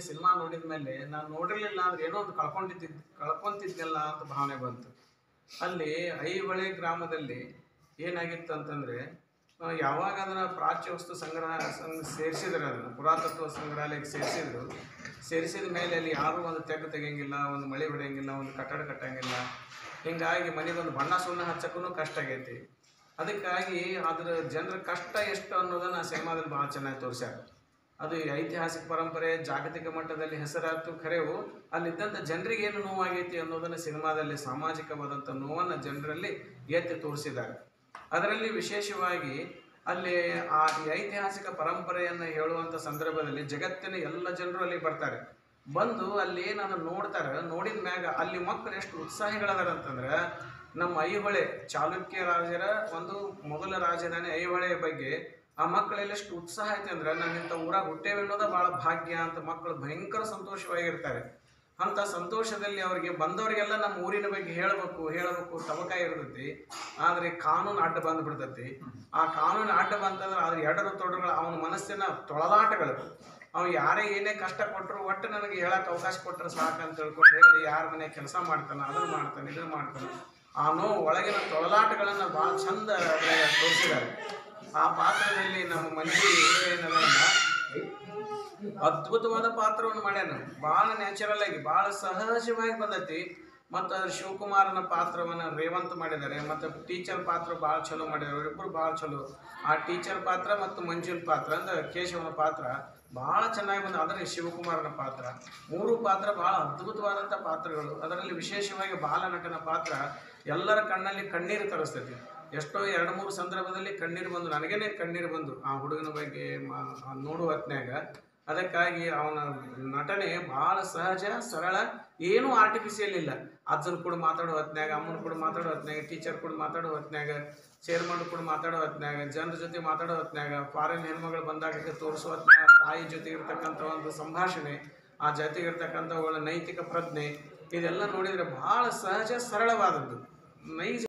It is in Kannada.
ಸಿನಿಮಾ ನೋಡಿದ ಮೇಲೆ ನಾನು ನೋಡಿರ್ಲಿಲ್ಲ ಅಂದ್ರೆ ಏನೋ ಒಂದು ಕಳ್ಕೊಂಡಿದ್ದ ಕಳ್ಕೊಂತಿದ್ನಲ್ಲ ಅಂತ ಭಾವನೆ ಬಂತು ಅಲ್ಲಿ ಐಹೊಳೆ ಗ್ರಾಮದಲ್ಲಿ ಏನಾಗಿತ್ತು ಅಂತಂದ್ರೆ ಆ, ಯಾವಾಗ ಅದನ್ನ ಪ್ರಾಚ್ಯ ವಸ್ತು ಸಂಗ್ರಹ ಸಂಘ ಸೇರಿಸಿದ್ರು ಅದನ್ನು ಪುರಾತತ್ವ ಸಂಗ್ರಹಾಲಯಕ್ಕೆ ಸೇರಿಸಿದ್ರು ಸೇರಿಸಿದ ಮೇಲೆ ಅಲ್ಲಿ ಯಾರೂ ಒಂದು ತೆಗ್ಗು ತೆಗಿಯಂಗಿಲ್ಲ ಒಂದು ಮಳೆ ಹೊಡೆಯಂಗಿಲ್ಲ ಒಂದು ಕಟ್ಟಡ ಕಟ್ಟಂಗಿಲ್ಲ ಹಿಂಗಾಗಿ ಮನೆಗೊಂದು ಬಣ್ಣ ಸುಣ್ಣ ಹಚ್ಚಕ್ಕೂ ಕಷ್ಟ ಆಗೈತಿ ಅದಕ್ಕಾಗಿ ಅದ್ರ ಜನರ ಕಷ್ಟ ಎಷ್ಟು ಅನ್ನೋದನ್ನ ಆ ಸಿನಿಮಾದಲ್ಲಿ ಭಾಳ ಚೆನ್ನಾಗಿ ತೋರಿಸ್ಯಾರ ಅದು ಈ ಐತಿಹಾಸಿಕ ಪರಂಪರೆ ಜಾಗತಿಕ ಮಟ್ಟದಲ್ಲಿ ಹೆಸರಾತು ಖರೆವು ಅಲ್ಲಿದ್ದಂಥ ಜನರಿಗೆ ಏನು ನೋವಾಗೈತಿ ಅನ್ನೋದನ್ನ ಸಿನಿಮಾದಲ್ಲಿ ಸಾಮಾಜಿಕವಾದಂಥ ನೋವನ್ನು ಜನರಲ್ಲಿ ಎತ್ತಿ ತೋರಿಸಿದ್ದಾರೆ ಅದರಲ್ಲಿ ವಿಶೇಷವಾಗಿ ಅಲ್ಲಿ ಆ ಈ ಐತಿಹಾಸಿಕ ಪರಂಪರೆಯನ್ನು ಹೇಳುವಂಥ ಸಂದರ್ಭದಲ್ಲಿ ಜಗತ್ತಿನ ಎಲ್ಲ ಜನರು ಅಲ್ಲಿ ಬರ್ತಾರೆ ಬಂದು ಅಲ್ಲಿ ಏನನ್ನು ನೋಡ್ತಾರೆ ನೋಡಿದ ಮ್ಯಾಗ ಅಲ್ಲಿ ಮಕ್ಕಳು ಎಷ್ಟು ಉತ್ಸಾಹಿಗಳದಾರ ಅಂತಂದ್ರೆ ನಮ್ಮ ಐಹೊಳೆ ಚಾಲುಕ್ಯ ರಾಜರ ಒಂದು ಮೊದಲ ರಾಜಧಾನಿ ಐಹೊಳೆಯ ಬಗ್ಗೆ ಆ ಮಕ್ಕಳೆಲ್ಲ ಎಷ್ಟು ಉತ್ಸಾಹ ಐತೆ ಅಂದ್ರೆ ನಾನು ಇಂಥ ಊರಾಗ ಹುಟ್ಟೇವೆ ಅನ್ನೋದ ಭಾಳ ಭಾಗ್ಯ ಅಂತ ಮಕ್ಕಳು ಭಯಂಕರ ಸಂತೋಷವಾಗಿರ್ತಾರೆ ಅಂತ ಸಂತೋಷದಲ್ಲಿ ಅವರಿಗೆ ಬಂದವರಿಗೆಲ್ಲ ನಮ್ಮ ಊರಿನ ಬಗ್ಗೆ ಹೇಳಬೇಕು ಹೇಳಬೇಕು ತವಕ ಇರ್ತೈತಿ ಆದರೆ ಕಾನೂನು ಅಡ್ಡ ಬಂದು ಬಿಡ್ತೈತಿ ಆ ಕಾನೂನು ಅಡ್ಡ ಬಂತಂದ್ರೆ ಅದ್ರ ಎಡರು ತೊಡರುಗಳು ಅವನ ಮನಸ್ಸಿನ ತೊಳಲಾಟಗಳು ಅವ ಯಾರೇ ಏನೇ ಕಷ್ಟ ಕೊಟ್ಟರು ಒಟ್ಟು ನನಗೆ ಹೇಳಕ್ಕೆ ಅವಕಾಶ ಕೊಟ್ಟರೆ ಸಾಕಂತ ತಿಳ್ಕೊಂಡು ಹೇಳಿ ಯಾರ ಮನೆ ಕೆಲಸ ಮಾಡ್ತಾನೆ ಅದನ್ನು ಮಾಡ್ತಾನೆ ಇದನ್ನು ಮಾಡ್ತಾನೆ ಆ ನೋವು ಒಳಗಿನ ತೊಳಲಾಟಗಳನ್ನು ಭಾಳ ಚಂದ ಅದ್ರಾಗ ತೋರಿಸಿದ್ದಾರೆ ಆ ಪಾತ್ರದಲ್ಲಿ ನಮ್ಮ ಮಂದಿ ಏನದಲ್ಲ ಅದ್ಭುತವಾದ ಪಾತ್ರವನ್ನು ಮಾಡ್ಯಾನ ಭಾಳ ನ್ಯಾಚುರಲ್ ಆಗಿ ಭಾಳ ಸಹಜವಾಗಿ ಬಂದೈತಿ ಮತ್ತು ಶಿವಕುಮಾರನ ಪಾತ್ರವನ್ನು ರೇವಂತ್ ಮಾಡಿದ್ದಾರೆ ಮತ್ತು ಟೀಚರ್ ಪಾತ್ರ ಭಾಳ ಚಲೋ ಮಾಡಿದ್ದಾರೆ ಅವರಿಬ್ಬರು ಭಾಳ ಚಲೋ ಆ ಟೀಚರ್ ಪಾತ್ರ ಮತ್ತು ಮಂಜುಲ್ ಪಾತ್ರ ಅಂದ್ರೆ ಕೇಶವನ ಪಾತ್ರ ಭಾಳ ಚೆನ್ನಾಗಿ ಬಂದ ಅದರಲ್ಲಿ ಶಿವಕುಮಾರನ ಪಾತ್ರ ಮೂರು ಪಾತ್ರ ಭಾಳ ಅದ್ಭುತವಾದಂಥ ಪಾತ್ರಗಳು ಅದರಲ್ಲಿ ವಿಶೇಷವಾಗಿ ಬಾಲನಟನ ಪಾತ್ರ ಎಲ್ಲರ ಕಣ್ಣಲ್ಲಿ ಕಣ್ಣೀರು ತರಿಸ್ತೈತಿ ಎಷ್ಟೋ ಎರಡು ಮೂರು ಸಂದರ್ಭದಲ್ಲಿ ಕಣ್ಣೀರು ಬಂದು ನನಗೇನೆ ಕಣ್ಣೀರು ಬಂದು ಆ ಹುಡುಗನ ಬಗ್ಗೆ ಮಾ- ಆ ನೋಡುವ ಹೊತ್ನ್ಯಾಗ ಅದಕ್ಕಾಗಿ ಅವನ ನಟನೆ ಭಾಳ ಸಹಜ ಸರಳ ಏನೂ ಆರ್ಟಿಫಿಷಿಯಲ್ ಇಲ್ಲ ಅಜ್ಜನ ಕೂಡ ಮಾತಾಡೋ ಹೊತ್ನ್ಯಾಗ ಅಮ್ಮನ ಕೂಡ ಮಾತಾಡೋ ಹೊತ್ನ್ಯಾಗ ಟೀಚರ್ ಕೂಡ ಮಾತಾಡೋ ಹೊತ್ನ್ಯಾಗ ಚೇರ್ಮನ್ ಕೂಡ ಮಾತಾಡೋ ಹೊತ್ನ್ಯಾಗ ಜನರ ಜೊತೆ ಮಾತಾಡೋ ಹೊತ್ನ್ಯಾಗ ಫಾರಿನ್ ಹೆಣ್ಮಗಳು ಬಂದಾಗ ತೋರಿಸೋ ಹೊತ್ನ್ಯಾಗ ತಾಯಿ ಜೊತೆ ಇರ್ತಕ್ಕಂಥ ಒಂದು ಸಂಭಾಷಣೆ ಆ ಜೊತೆಗೆ ಇರ್ತಕ್ಕಂಥ ಒಳ್ಳೆ ನೈತಿಕ ಪ್ರಜ್ಞೆ ಇದೆಲ್ಲ ನೋಡಿದರೆ ಭಾಳ ಸಹಜ ಸರಳವಾದದ್ದು ನೈಜ